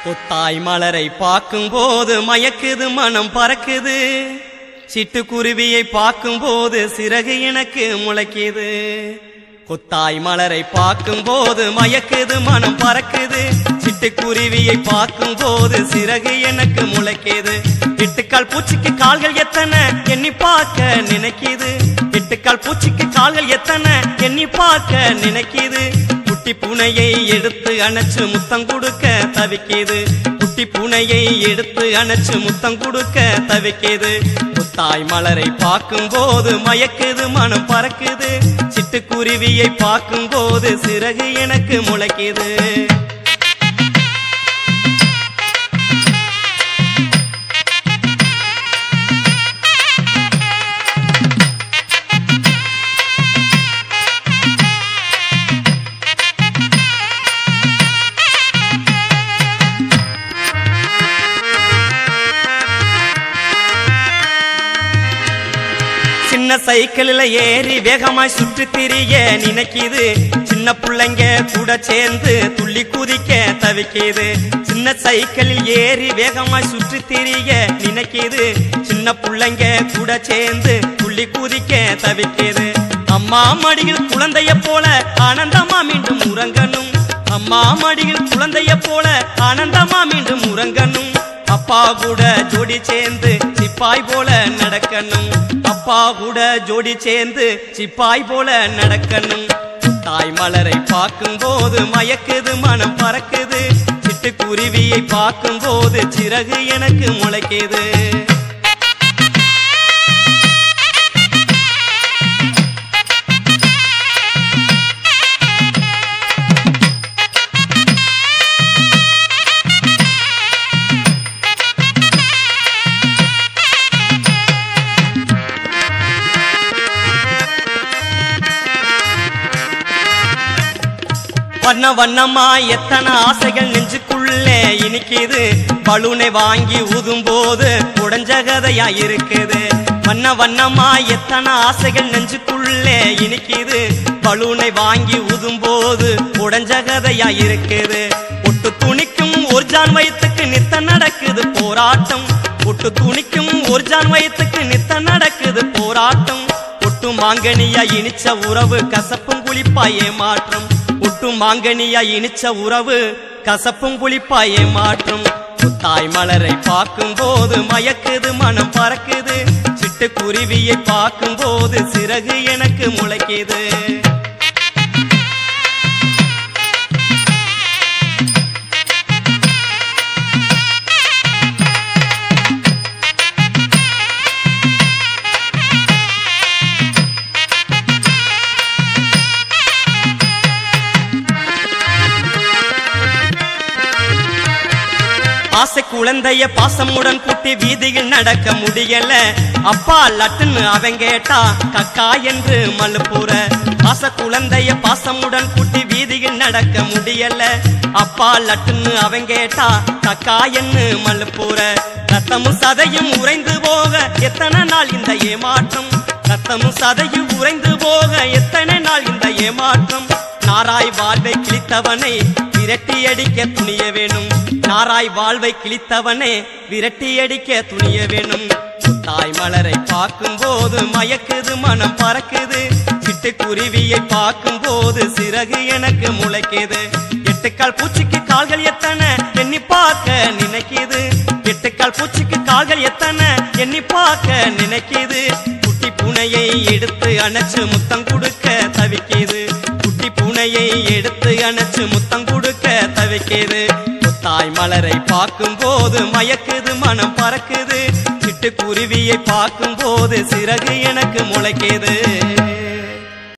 புத்தாய் மலரை பார்க்கும்போது மயக்குது மனம் பறக்குது சிட்டுக்குருவியை பார்க்கும்போது சிறகு எனக்கு முளைக்குது கொத்தாய் மலரை பார்க்கும்போது மயக்குது மனம் பறக்குது சிட்டுக்குருவியை பார்க்கும்போது சிறகு எனக்கு முளைக்குது எட்டுக்கால் பூச்சிக்கு கால்கள் எத்தனை எண்ணி பார்க்க நினைக்குது எட்டுக்கால் பூச்சிக்கு கால்கள் எத்தனை எண்ணி பார்க்க நினைக்குது குட்டி பூனையை எடுத்து அணைச்சு முத்தம் கொடுக்க தவிக்கிது குட்டி பூனையை எடுத்து அணைச்சு முத்தம் கொடுக்க தவிக்கிது புத்தாய் மலரை பார்க்கும்போது மயக்குது மனம் பறக்குது சிட்டுக்குருவியை பார்க்கும்போது சிறகு எனக்கு முளைக்குது சின்ன சைக்கிளில் ஏறி வேகமாய் சுற்றி திரிய நினைக்குது சின்ன பிள்ளைங்க கூட சேர்ந்து துள்ளி குதிக்க தவிக்குது சின்ன சைக்கிளில் ஏறி வேகமாய் சுற்றி திரிய நினைக்குது சின்ன பிள்ளைங்க கூட சேர்ந்து துள்ளி குதிக்க தவிக்குது அம்மா மடியில் குழந்தைய போல ஆனந்தமா மீண்டும் உறங்கணும் அம்மா மடியில் குழந்தைய போல ஆனந்தமா மீண்டும் உறங்கணும் அப்பா கூட ஜோடி சேர்ந்து சிப்பாய் போல நடக்கணும் அப்பா கூட ஜோடி சேர்ந்து சிப்பாய் போல நடக்கணும் தாய் மலரை பார்க்கும்போது மயக்குது மனம் பறக்குது சிட்டுக்குருவியை பார்க்கும்போது சிறகு எனக்கு முளைக்குது வண்ண வண்ணமா எத்தனை ஆசைகள் நெஞ்சுக்குள்ளே இனிக்குது பலூனை வாங்கி ஊதும் போது உடஞ்ச கதையா இருக்குது வண்ண வண்ணமா எத்தனை ஆசைகள் நெஞ்சுக்குள்ளே இனிக்குது பலூனை வாங்கி ஊதும் போது உடஞ்ச கதையா இருக்குது ஒட்டு துணிக்கும் ஒரு ஜான் வயத்துக்கு நித்த நடக்குது போராட்டம் ஒட்டு துணிக்கும் ஒரு ஜான் வயத்துக்கு நித்த நடக்குது போராட்டம் ஒட்டு மாங்கனியா இனிச்ச உறவு கசப்பும் குளிப்பாயே மாற்றம் ஒட்டு மாங்கனியா இனிச்ச உறவு கசப்பும் புளிப்பாயே மாற்றும் தாய் மலரை பார்க்கும் போது மயக்குது மனம் பறக்குது சிட்டுக்குருவியை பார்க்கும் போது சிறகு எனக்கு முளைக்குது ஆசை குழந்தைய பாசமுடன் கூட்டி வீதியில் நடக்க முடியல அப்பா லட்டுன்னு அவன் கேட்டா கக்கா என்று மலுப்புற ஆசை குழந்தைய பாசமுடன் கூட்டி வீதியில் நடக்க முடியல அப்பா லட்டுன்னு அவன் கேட்டா கக்கா என்று மலுப்புற ரத்தமும் சதையும் உறைந்து போக எத்தனை நாள் இந்த ஏமாற்றம் ரத்தமும் சதையும் உறைந்து போக எத்தனை நாள் இந்த ஏமாற்றம் நாராய் வாழ்வை கிழித்தவனை விரட்டி அடிக்க துணிய வேணும் நாராய் வாழ்வை கிழித்தவனே விரட்டி அடிக்க துணிய வேணும் தாய் மலரை பார்க்கும் போது மயக்குது மனம் பறக்குது சிட்டுக்குருவியை பார்க்கும் போது சிறகு எனக்கு முளைக்குது எட்டுக்கால் பூச்சிக்கு கால்கள் எத்தனை எண்ணி பார்க்க நினைக்குது எட்டுக்கால் பூச்சிக்கு கால்கள் எத்தனை எண்ணி பார்க்க நினைக்குது குட்டி பூனையை எடுத்து அணைச்சு முத்தம் கொடுக்க தவிக்குது குட்டி பூனையை எடுத்து அணைச்சு முத்தம் கொடுக்க தவிக்குது தாய் மலரை பார்க்கும் போது மயக்குது மனம் பறக்குது சிட்டுக்குருவியை பார்க்கும் போது சிறகு எனக்கு முளைக்குது